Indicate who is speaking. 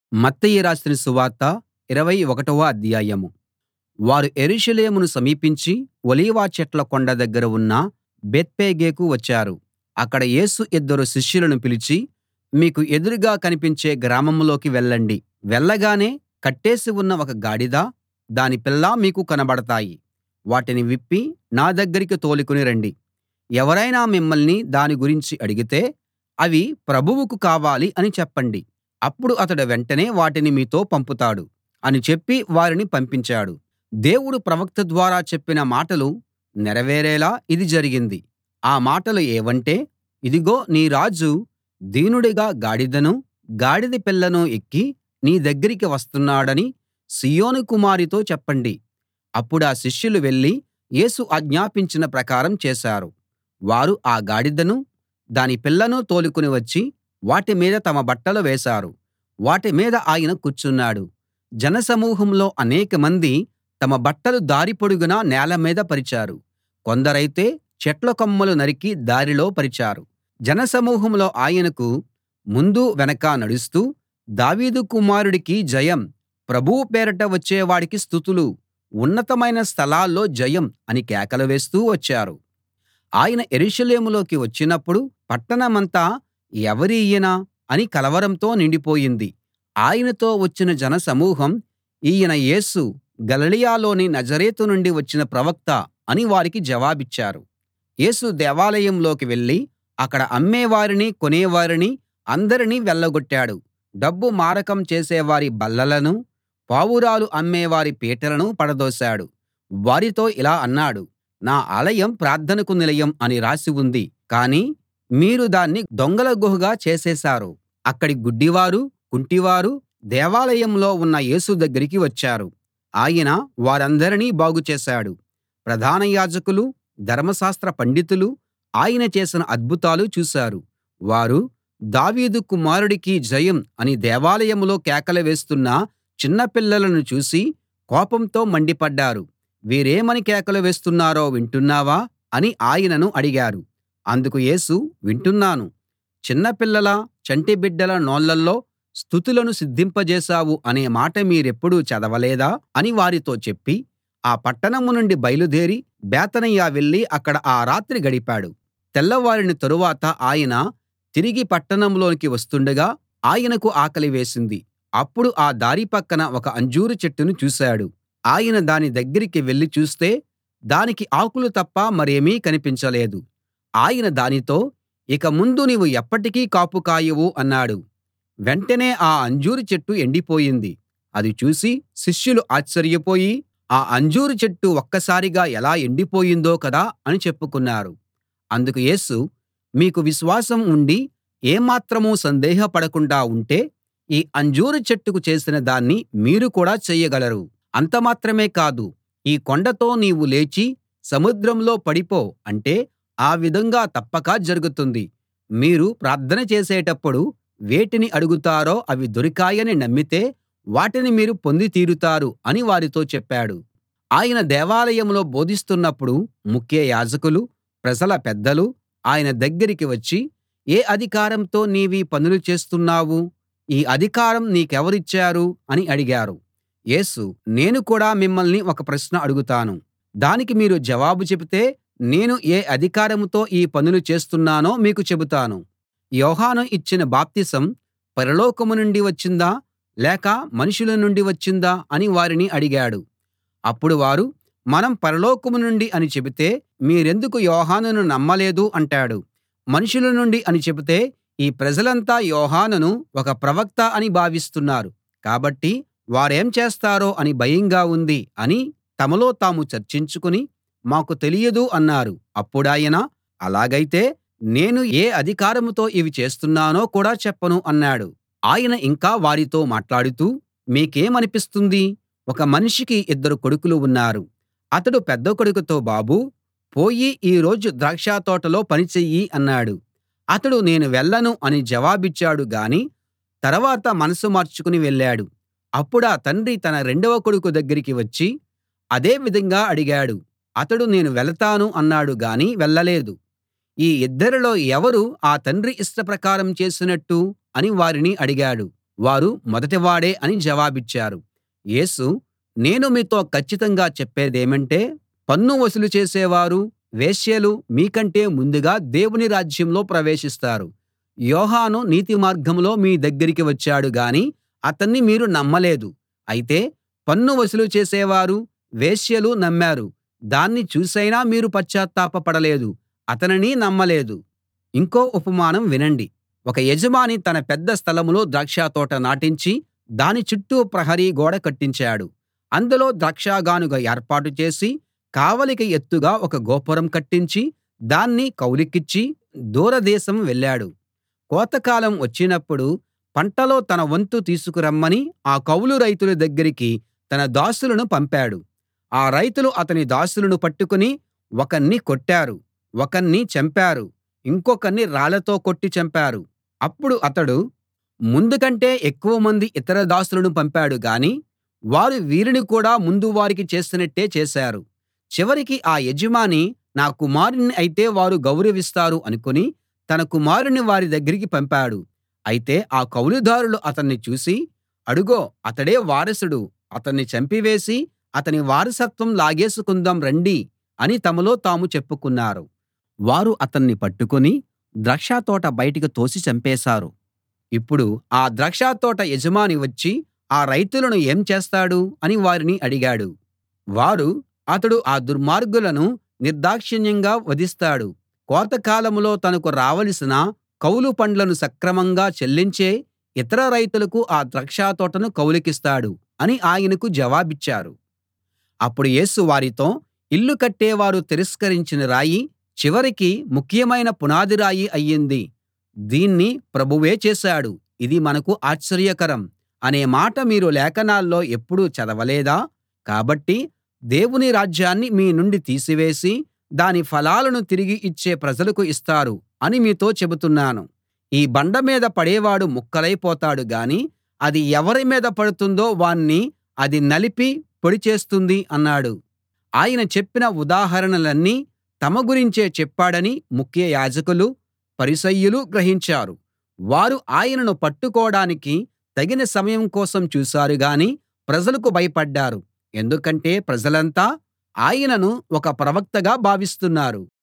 Speaker 1: మత్తయి రాసిన సువార్త ఇరవై ఒకటవ అధ్యాయం వారు యెరూషలేమును సమీపించి ఒలీవ చెట్ల కొండ దగ్గర ఉన్న బేత్పేగేకు వచ్చారు అక్కడ యేసు ఇద్దరు శిష్యులను పిలిచి మీకు ఎదురుగా కనిపించే గ్రామంలోకి వెళ్ళండి వెళ్ళగానే కట్టేసి ఉన్న ఒక గాడిద దాని పిల్ల మీకు కనబడతాయి వాటిని విప్పి నా దగ్గరికి తోలుకుని రండి ఎవరైనా మిమ్మల్ని దాని గురించి అడిగితే అవి ప్రభువుకు కావాలి అని చెప్పండి అప్పుడు అతడు వెంటనే వాటిని మీతో పంపుతాడు అని చెప్పి వారిని పంపించాడు దేవుడు ప్రవక్త ద్వారా చెప్పిన మాటలు నెరవేరేలా ఇది జరిగింది ఆ మాటలు ఏవంటే ఇదిగో నీ రాజు దీనుడుగా గాడిదను గాడిద పిల్లను ఎక్కి నీ దగ్గరికి వస్తున్నాడని సీయోను కుమారితో చెప్పండి అప్పుడా శిష్యులు వెళ్ళి యేసు ఆజ్ఞాపించిన ప్రకారం చేశారు వారు ఆ గాడిదను దాని పిల్లను తోలుకుని వచ్చి వాటి మీద తమ బట్టలు వేశారు వాటి మీద ఆయన కూర్చున్నాడు జనసమూహంలో అనేకమంది తమ బట్టలు దారి పొడుగునా నేల మీద పరిచారు కొందరైతే చెట్ల కొమ్మలు నరికి దారిలో పరిచారు జనసమూహంలో ఆయనకు ముందు వెనకా నడుస్తూ దావీదు కుమారుడికి జయం ప్రభువు పేరిట వచ్చేవాడికి స్తుతులు ఉన్నతమైన స్థలాల్లో జయం అని కేకలు వేస్తూ వచ్చారు ఆయన యెరూషలేములోకి వచ్చినప్పుడు పట్టణమంతా ఎవరీయన అని కలవరంతో నిండిపోయింది ఆయనతో వచ్చిన జనసమూహం ఈయన యేసు గలిలయలోని నజరేతు నుండి వచ్చిన ప్రవక్త అని వారికి జవాబిచ్చారు యేసు దేవాలయంలోకి వెళ్ళి అక్కడ అమ్మేవారిని కొనేవారిని అందరినీ వెళ్ళగొట్టాడు డబ్బు మారకం చేసేవారి బల్లలనూ పావురాలు అమ్మేవారి పీటలను పడదోశాడు వారితో ఇలా అన్నాడు నా ఆలయం ప్రార్థనకు నిలయం అని రాసి ఉంది కానీ మీరు దాన్ని దొంగల గుహగా చేసేశారు అక్కడి గుడ్డివారు కుంటివారు దేవాలయంలో ఉన్న యేసు దగ్గరికి వచ్చారు ఆయన వారందరినీ బాగు చేశాడు ప్రధాన యాజకులు ధర్మశాస్త్ర పండితులు ఆయన చేసిన అద్భుతాలు చూశారు వారు దావీదు కుమారుడికి జయం అని దేవాలయంలో కేకలు వేస్తున్న చిన్న పిల్లలను చూసి కోపంతో మండిపడ్డారు వీరేమని కేకలు వేస్తున్నారో వింటున్నావా అని ఆయనను అడిగారు అందుకు యేసు వింటున్నాను చిన్న పిల్లల చంటి బిడ్డల నోళ్ళల్లో స్తుతులను సిద్ధింపజేశావు అనే మాట మీరెప్పుడూ చదవలేదా అని వారితో చెప్పి ఆ పట్టణం నుండి బయలుదేరి బేతనియ వెళ్ళి అక్కడ ఆ రాత్రి గడిపాడు తెల్లవారిన తరువాత ఆయన తిరిగి పట్టణంలోకి వస్తుండగా ఆయనకు ఆకలి వేసింది అప్పుడు ఆ దారి పక్కన ఒక అంజూరు చెట్టును చూశాడు ఆయన దాని దగ్గరికి వెళ్లి చూస్తే దానికి ఆకులు తప్ప మరేమీ కనిపించలేదు ఆయన దానితో ఇక ముందు నీవు ఎప్పటికీ కాపు కాయవు అన్నాడు వెంటనే ఆ అంజూరు చెట్టు ఎండిపోయింది అది చూసి శిష్యులు ఆశ్చర్యపోయి ఆ అంజూరు చెట్టు ఒక్కసారిగా ఎలా ఎండిపోయిందో కదా అని చెప్పుకున్నారు అందుకు యేసు మీకు విశ్వాసం ఉండి ఏమాత్రం సందేహపడకుండా ఉంటే ఈ అంజూరు చెట్టుకు చేసిన దాన్ని మీరు కూడా చెయ్యగలరు అంత మాత్రమే కాదు ఈ కొండతో నీవు లేచి సముద్రంలో పడిపో అంటే ఆ విధంగా తప్పక జరుగుతుంది మీరు ప్రార్థన చేసేటప్పుడు వేటిని అడుగుతారో అవి దొరికాయని నమ్మితే వాటిని మీరు పొంది తీరుతారు అని వారితో చెప్పాడు ఆయన దేవాలయంలో బోధిస్తున్నప్పుడు ముఖ్య యాజకులు ప్రజల పెద్దలు ఆయన దగ్గరికి వచ్చి ఏ అధికారంతో నీవీ పనులు చేస్తున్నావు ఈ అధికారం నీకెవరిచ్చారు అని అడిగారు యేసు నేను కూడా మిమ్మల్ని ఒక ప్రశ్న అడుగుతాను దానికి మీరు జవాబు చెబితే నేను ఏ అధికారంతో ఈ పనులు చేస్తున్నానో మీకు చెబుతాను యోహాను ఇచ్చిన బాప్తిసం పరలోకం నుండి వచ్చిందా లేక మనుషుల నుండి వచ్చిందా అని వారిని అడిగాడు అప్పుడు వారు మనం పరలోకం నుండి అని చెబితే మీరెందుకు యోహానును నమ్మలేదు అంటాడు మనుషుల నుండి అని చెబితే ఈ ప్రజలంతా యోహానును ఒక ప్రవక్త అని భావిస్తున్నారు కాబట్టి వారేం చేస్తారో అని భయంగా ఉంది అని తమలో తాము చర్చించుకుని మాకు తెలియదు అన్నారు అప్పుడాయన అలాగైతే నేను ఏ అధికారంతో ఇవి చేస్తున్నానో కూడా చెప్పను అన్నాడు ఆయన ఇంకా వారితో మాట్లాడుతూ మీకేమనిపిస్తుంది ఒక మనిషికి ఇద్దరు కొడుకులు ఉన్నారు అతడు పెద్ద కొడుకుతో బాబూ పోయి ఈ రోజు ద్రాక్షతోటలో పని చెయ్యి అన్నాడు అతడు నేను వెళ్ళను అని జవాబిచ్చాడు గాని తర్వాత మనసు మార్చుకుని వెళ్ళాడు అప్పుడా తండ్రి తన రెండవ కొడుకు దగ్గరికి వచ్చి అదే విధంగా అడిగాడు అతడు నేను వెళతాను అన్నాడు గాని వెళ్ళలేదు ఈ ఇద్దరిలో ఎవరు ఆ తండ్రి ఇష్ట ప్రకారం చేసినట్టు అని వారిని అడిగాడు వారు మొదటివాడే అని జవాబిచ్చారు యేసు నేను మీతో కచ్చితంగా చెప్పేదేమంటే పన్ను వసూలు చేసేవారు వేశ్యలు మీకంటే ముందుగా దేవుని రాజ్యంలో ప్రవేశిస్తారు యోహాను నీతి మార్గంలో మీ దగ్గరికి వచ్చాడు గాని అతన్ని మీరు నమ్మలేదు అయితే పన్ను వసూలు చేసేవారు వేశ్యలు నమ్మారు దాన్ని చూసైనా మీరు పశ్చాత్తాపపడలేదు అతనిని నమ్మలేదు ఇంకో ఉపమానం వినండి ఒక యజమాని తన పెద్ద స్థలంలో ద్రాక్షతోట నాటించి దాని చుట్టూ ప్రహరీ గోడ కట్టించాడు అందులో ద్రాక్షగానుగ ఏర్పాటు చేసి కావలికి ఎత్తుగా ఒక గోపురం కట్టించి దాన్ని కౌలుకిచ్చి దూరదేశం వెళ్ళాడు కోతకాలం వచ్చినప్పుడు పంటలో తన వంతు తీసుకురమ్మని ఆ కౌలు రైతుల దగ్గరికి తన దాసులను పంపాడు ఆ రైతులు అతని దాసులను పట్టుకుని ఒకణ్ణి కొట్టారు ఒకణ్ణి చంపారు ఇంకొకణ్ణి రాళ్లతో కొట్టి చంపారు అప్పుడు అతడు ముందు కంటే ఎక్కువమంది ఇతర దాసులను పంపాడు గాని వారు వీరిని కూడా ముందు వారికి చేసినట్టే చేశారు చివరికి ఆ యజమాని నా కుమారుణ్ణి అయితే వారు గౌరవిస్తారు అనుకుని తన కుమారుణ్ణి వారి దగ్గరికి పంపాడు అయితే ఆ కౌలుదారులు అతన్ని చూసి అడుగో అతడే వారసుడు అతన్ని చంపివేసి అతని వారసత్వం లాగేసుకుందాం రండి అని తమలో తాము చెప్పుకున్నారు వారు అతన్ని పట్టుకుని ద్రాక్షతోట బయటికి తోసి చంపేశారు ఇప్పుడు ఆ ద్రాక్షతోట యజమాని వచ్చి ఆ రైతులను ఏం చేస్తాడు అని వారిని అడిగాడు వారు అతడు ఆ దుర్మార్గులను నిర్దాక్షిణ్యంగా వధిస్తాడు కోతకాలంలో తనకు రావలసిన కౌలు పండ్లను సక్రమంగా చెల్లించే ఇతర రైతులకు ఆ ద్రాక్షతోటను కౌలుకిస్తాడు అని ఆయనకు జవాబిచ్చారు అప్పుడు యేసు వారితో ఇల్లు కట్టేవారు తిరస్కరించిన రాయి చివరికి ముఖ్యమైన పునాది రాయి అయ్యింది దీన్ని ప్రభువే చేశాడు ఇది మనకు ఆశ్చర్యకరం అనే మాట మీరు లేఖనాల్లో ఎప్పుడూ చదవలేదా కాబట్టి దేవుని రాజ్యాన్ని మీ నుండి తీసివేసి దాని ఫలాలను తిరిగి ఇచ్చే ప్రజలకు ఇస్తారు అని మీతో చెబుతున్నాను ఈ బండ మీద పడేవాడు ముక్కలైపోతాడు గాని అది ఎవరి మీద పడుతుందో వాణ్ణి అది నలిపి పొడి చేస్తుంది అన్నాడు ఆయన చెప్పిన ఉదాహరణలన్నీ తమ గురించే చెప్పాడని ముఖ్య యాజకులు పరిసయ్యులు గ్రహించారు వారు ఆయనను పట్టుకోడానికి తగిన సమయం కోసం చూశారు గాని ప్రజలకు భయపడ్డారు ఎందుకంటే ప్రజలంతా ఆయనను ఒక ప్రవక్తగా భావిస్తున్నారు